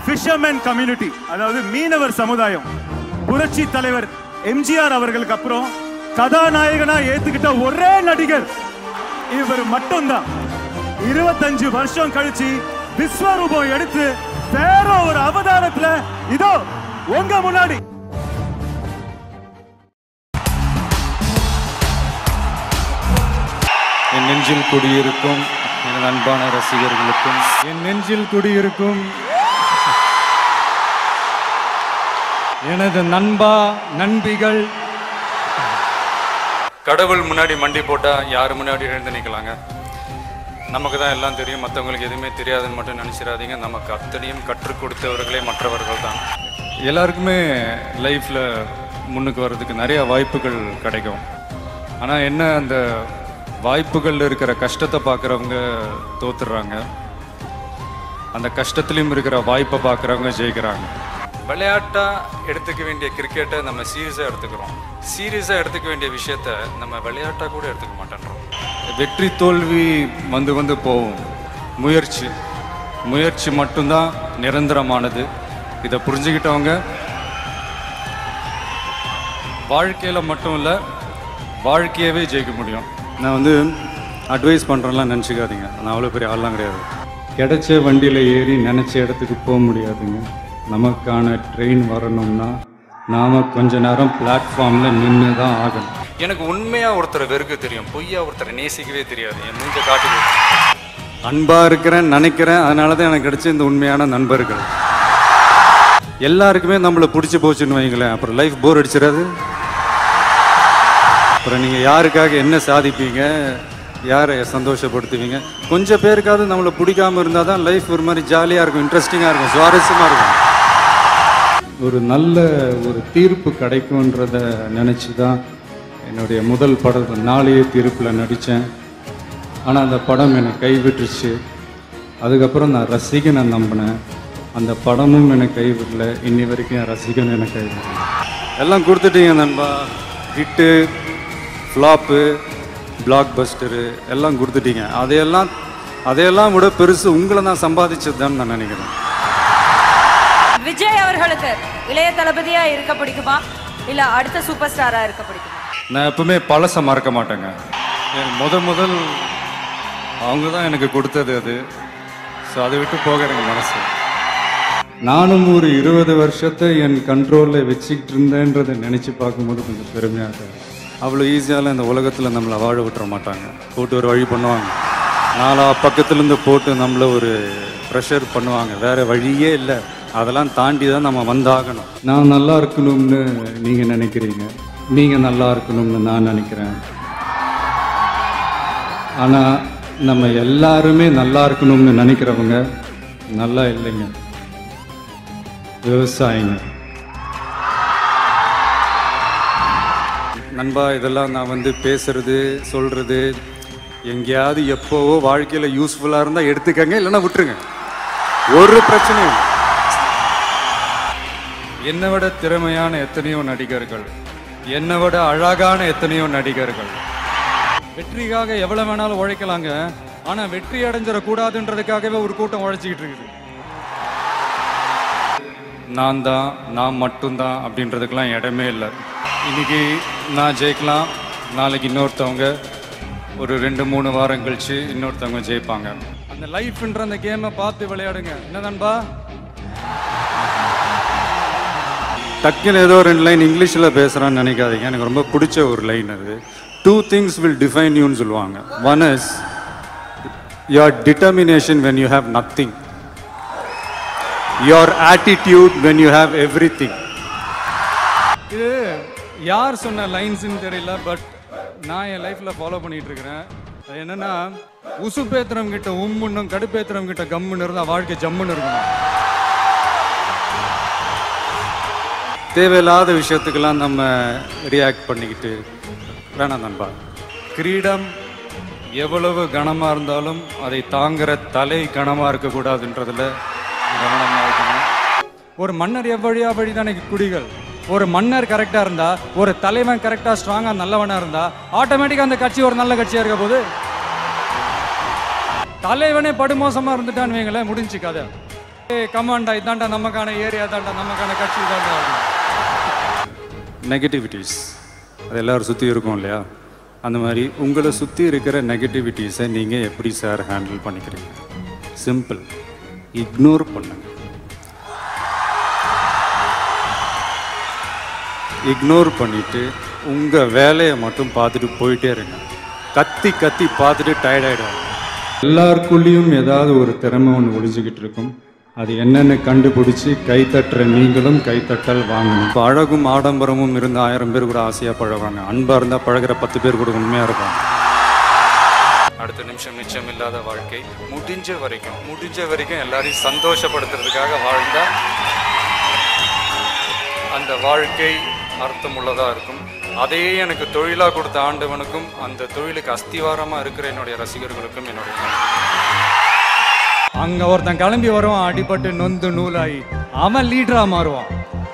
Fisherman community அதாவது மீனவர் சமுதாயம் புரட்சி தலைவர் எம்ஜிஆர் அவர்களுக்கு அப்புறம் கதாநாயகனா ஏத்துக்கிட்ட ஒரே நடிகர் இவர் மட்டும்தான் இருபத்தஞ்சு வருஷம் கழிச்சு விஸ்வரூபம் எடுத்து வேற ஒரு அவதாரத்துல இதோ உங்க முன்னாடி என் நெஞ்சில் குடியிருக்கும் எனது அன்பான ரசிகர்களுக்கும் என் நெஞ்சில் குடியிருக்கும் எனது நண்பா நண்பிகள் கடவுள் முன்னாடி மண்டி போட்டா யார் முன்னாடி எழுந்து நிற்கலாங்க நமக்கு தான் எல்லாம் தெரியும் மற்றவங்களுக்கு எதுவுமே தெரியாதுன்னு மட்டும் நினச்சிடாதீங்க நமக்கு அத்தனையும் கற்றுக் கொடுத்தவர்களே மற்றவர்கள் தான் எல்லாருக்குமே லைஃப்பில் முன்னுக்கு வர்றதுக்கு நிறைய வாய்ப்புகள் கிடைக்கும் ஆனால் என்ன அந்த வாய்ப்புகளில் இருக்கிற கஷ்டத்தை பார்க்குறவங்க தோத்துடுறாங்க அந்த கஷ்டத்துலேயும் இருக்கிற வாய்ப்பை பார்க்குறவங்க ஜெயிக்கிறாங்க விளையாட்டா எடுத்துக்க வேண்டிய கிரிக்கெட்டை நம்ம சீரியஸாக எடுத்துக்கிறோம் சீரியஸாக எடுத்துக்க வேண்டிய விஷயத்த நம்ம விளையாட்டா கூட எடுத்துக்க மாட்டேன்றோம் வெற்றி தோல்வி வந்து வந்து போகும் முயற்சி முயற்சி மட்டும்தான் நிரந்தரமானது இதை புரிஞ்சுக்கிட்டவங்க வாழ்க்கையில் மட்டும் இல்லை வாழ்க்கையவே ஜெயிக்க முடியும் நான் வந்து அட்வைஸ் பண்ணுறேன்லாம் நினச்சிக்காதீங்க நான் அவ்வளோ பெரிய ஆள்லாம் கிடையாது கிடைச்ச வண்டியில் ஏறி நினச்ச இடத்துக்கு போக முடியாதுங்க நமக்கான ட்ரெயின் வரணும்னா நாம் கொஞ்ச நேரம் பிளாட்ஃபார்மில் நின்று தான் ஆகணும் எனக்கு உண்மையாக ஒருத்தரை வெறுக்க தெரியும் பொய்யா ஒருத்தரை நேசிக்கவே தெரியாது என் மூஞ்ச காட்டுது அன்பாக இருக்கிறேன் நினைக்கிறேன் அதனால தான் எனக்கு கிடைச்ச இந்த உண்மையான நண்பர்கள் எல்லாருக்குமே நம்மளை பிடிச்சி போச்சுன்னு வைங்களேன் அப்புறம் லைஃப் போர் அடிச்சிடாது அப்புறம் நீங்கள் யாருக்காக என்ன சாதிப்பீங்க யாரை சந்தோஷப்படுத்துவீங்க கொஞ்சம் பேருக்காவது நம்மளை பிடிக்காம இருந்தால் தான் லைஃப் ஒரு மாதிரி ஜாலியாக இருக்கும் இன்ட்ரெஸ்டிங்காக இருக்கும் சுவாரஸ்யமாக இருக்கும் ஒரு நல்ல ஒரு தீர்ப்பு கிடைக்கும்ன்றத நினச்சி தான் என்னுடைய முதல் படம் நாளைய தீர்ப்பில் நடித்தேன் ஆனால் அந்த படம் என்னை கைவிட்டுருச்சு அதுக்கப்புறம் நான் ரசிகனை நம்பினேன் அந்த படமும் என்னை கைவிடல இன்னி வரைக்கும் என் ரசிகன் என்னை கைவிடல எல்லாம் கொடுத்துட்டீங்க நண்பா ஹிட்டு ஃப்ளாப்பு பிளாக் பஸ்டரு எல்லாம் கொடுத்துட்டீங்க அதையெல்லாம் அதையெல்லாம் விட பெருசு உங்களை நான் சம்பாதிச்சதுதான் நான் நினைக்கிறேன் விஜய் அவர்களுக்கு இளைய தளபதியா இருக்க பிடிக்குமா இல்ல அடுத்த சூப்பர் ஸ்டாரா இருக்க பிடிக்குமா நான் எப்பவுமே பழசை மறக்க மாட்டேங்க எனக்கு முத முதல் அவங்க தான் எனக்கு கொடுத்தது அது ஸோ அதை விட்டு போக எனக்கு மனசு நானும் ஒரு இருபது வருஷத்தை என் கண்ட்ரோலில் வச்சுக்கிட்டு இருந்தேன்றதை நினச்சி பார்க்கும்போது கொஞ்சம் பெருமையாக இருக்கு அவ்வளோ ஈஸியால் இந்த உலகத்தில் நம்மளை வாழ விட்டுற மாட்டாங்க போட்டு ஒரு வழி பண்ணுவாங்க நாலா பக்கத்துலேருந்து போட்டு நம்மளை ஒரு ப்ரெஷர் பண்ணுவாங்க வேற வழியே இல்லை அதெல்லாம் தாண்டி தான் நம்ம வந்தாகணும் நான் நல்லா இருக்கணும்னு நீங்கள் நினைக்கிறீங்க நீங்கள் நல்லா இருக்கணும்னு நான் நினைக்கிறேன் ஆனால் நம்ம எல்லாருமே நல்லா இருக்கணும்னு நினைக்கிறவங்க நல்லா இல்லைங்க விவசாயிங்க நண்பா இதெல்லாம் நான் வந்து பேசுறது சொல்றது எங்கேயாவது எப்போவோ வாழ்க்கையில் யூஸ்ஃபுல்லாக இருந்தால் எடுத்துக்கங்க இல்லைன்னா விட்டுருங்க ஒரு பிரச்சனையும் இல்லை. என்னை விட திறமையான எத்தனையோ நடிகர்கள் என்னை விட அழகான எத்தனையோ நடிகர்கள் வெற்றிக்காக எவ்வளவு வேணாலும் உழைக்கலாங்க ஆனா வெற்றி அடைஞ்சிடக்கூடாதுன்றதுக்காகவே ஒரு கூட்டம் உழைச்சிக்கிட்டு இருக்குது நான் தான் நான் மட்டும்தான் அப்படின்றதுக்கெல்லாம் இடமே இல்லை இன்னைக்கு நான் ஜெயிக்கலாம் நாளைக்கு இன்னொருத்தவங்க ஒரு ரெண்டு மூணு வாரம் கழிச்சு இன்னொருத்தவங்க ஜெயிப்பாங்க அந்த லைஃப்ன்ற அந்த கேமை பார்த்து விளையாடுங்க என்ன நண்பா டக்குன்னு ஏதோ ரெண்டு லைன் இங்கிலீஷில் பேசுகிறான்னு நினைக்காதீங்க எனக்கு ரொம்ப பிடிச்ச ஒரு லைன் அது டூ திங்ஸ் வில் டிஃபைன் யூன்னு சொல்லுவாங்க one is your determination when you have nothing your attitude when you have everything இது யார் சொன்ன லைன்ஸ்னு தெரியல பட் நான் என் லைஃப்ல ஃபாலோ பண்ணிட்டு இருக்கிறேன் அது என்னன்னா உசுப்பேத்திரம் கிட்ட உம்முன்னும் கடுப்பேத்திரம் கிட்ட கம்முன்னு இருந்தா வாழ்க்கை ஜம்முன்னு இருக்கணும் தேவையில்லாத விஷயத்துக்கெல்லாம் நம்ம ரியாக்ட் பண்ணிக்கிட்டு வேணாம் நண்பா கிரீடம் எவ்வளவு கனமாக இருந்தாலும் அதை தாங்குற தலை கனமாக இருக்கக்கூடாதுன்றதுல கவனமாக இருக்கணும் ஒரு மன்னர் எவ்வழியா வழி தானே குடிகள் ஒரு மன்னர் கரெக்டாக இருந்தா ஒரு தலைவன் கரெக்டாக ஸ்ட்ராங்காக நல்லவனாக இருந்தா ஆட்டோமேட்டிக்காக அந்த கட்சி ஒரு நல்ல கட்சியாக இருக்க போது தலைவனே படுமோசமாக இருந்துட்டான்னு வைங்களேன் முடிஞ்சு கதை ஏ கமாண்டா இதாண்டா நமக்கான ஏரியா தாண்டா நமக்கான கட்சி தாண்டா நெகட்டிவிட்டிஸ் அது எல்லாரும் சுற்றி இருக்கும் இல்லையா அந்த மாதிரி உங்களை சுற்றி இருக்கிற நெகட்டிவிட்டிஸை நீங்கள் எப்படி சார் ஹேண்டில் பண்ணிக்கிறீங்க சிம்பிள் இக்னோர் பண்ணுங்க இக்னோர் பண்ணிட்டு உங்கள் வேலையை மட்டும் பார்த்துட்டு போயிட்டே இருங்க கத்தி கத்தி பார்த்துட்டு டயர்ட் ஆகிடுவாங்க எல்லாருக்குள்ளேயும் ஏதாவது ஒரு திறமை ஒன்று ஒளிஞ்சுக்கிட்டு இருக்கும் அது என்னென்னு கண்டுபிடிச்சி கைத்தட்டுற நீங்களும் கைத்தட்டல் வாங்கணும் இப்போ அழகும் ஆடம்பரமும் இருந்த ஆயிரம் பேர் கூட ஆசையாக பழகுவாங்க அன்பாக இருந்தால் பழகுற பத்து பேர் கூட உண்மையாக இருப்பாங்க அடுத்த நிமிஷம் நிச்சயம் இல்லாத வாழ்க்கை முடிஞ்ச வரைக்கும் முடிஞ்ச வரைக்கும் எல்லாரையும் சந்தோஷப்படுத்துறதுக்காக வாழ்ந்தா அந்த வாழ்க்கை அர்த்தமுள்ளதாக இருக்கும் அதே எனக்கு தொழிலாக கொடுத்த ஆண்டவனுக்கும் அந்த தொழிலுக்கு அஸ்திவாரமாக இருக்கிற என்னுடைய ரசிகர்களுக்கும் என்னுடைய நன்றி. அங்க ஒருத்தன் கிளம்பி வருவான் அடிபட்டு நொந்து நூலாகி அவன் லீடரா மாறுவான்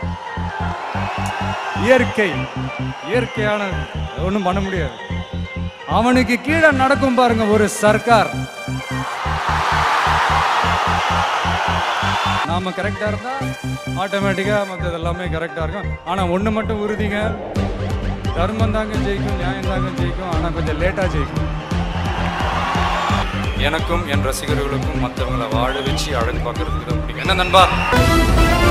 இயற்கை இயற்கையானது ஒன்றும் பண்ண முடியாது அவனுக்கு கீழே நடக்கும் பாருங்க ஒரு சர்க்கார் நாம கரெக்டா இருந்தா ஆட்டோமேட்டிக்கா மற்றது எல்லாமே கரெக்டா இருக்கும் ஆனா ஒண்ணு மட்டும் உறுதிங்க தர்மம் தாங்க ஜெயிக்கும் நியாயம் தாங்க ஜெயிக்கும் ஆனா கொஞ்சம் லேட்டா ஜெயிக்கும் எனக்கும் என் ரசிகர்களுக்கும் மற்றவங்களை வாழ வச்சு அழகு பார்க்கறதுக்கு தான் பிடிக்கும் என்ன நண்பா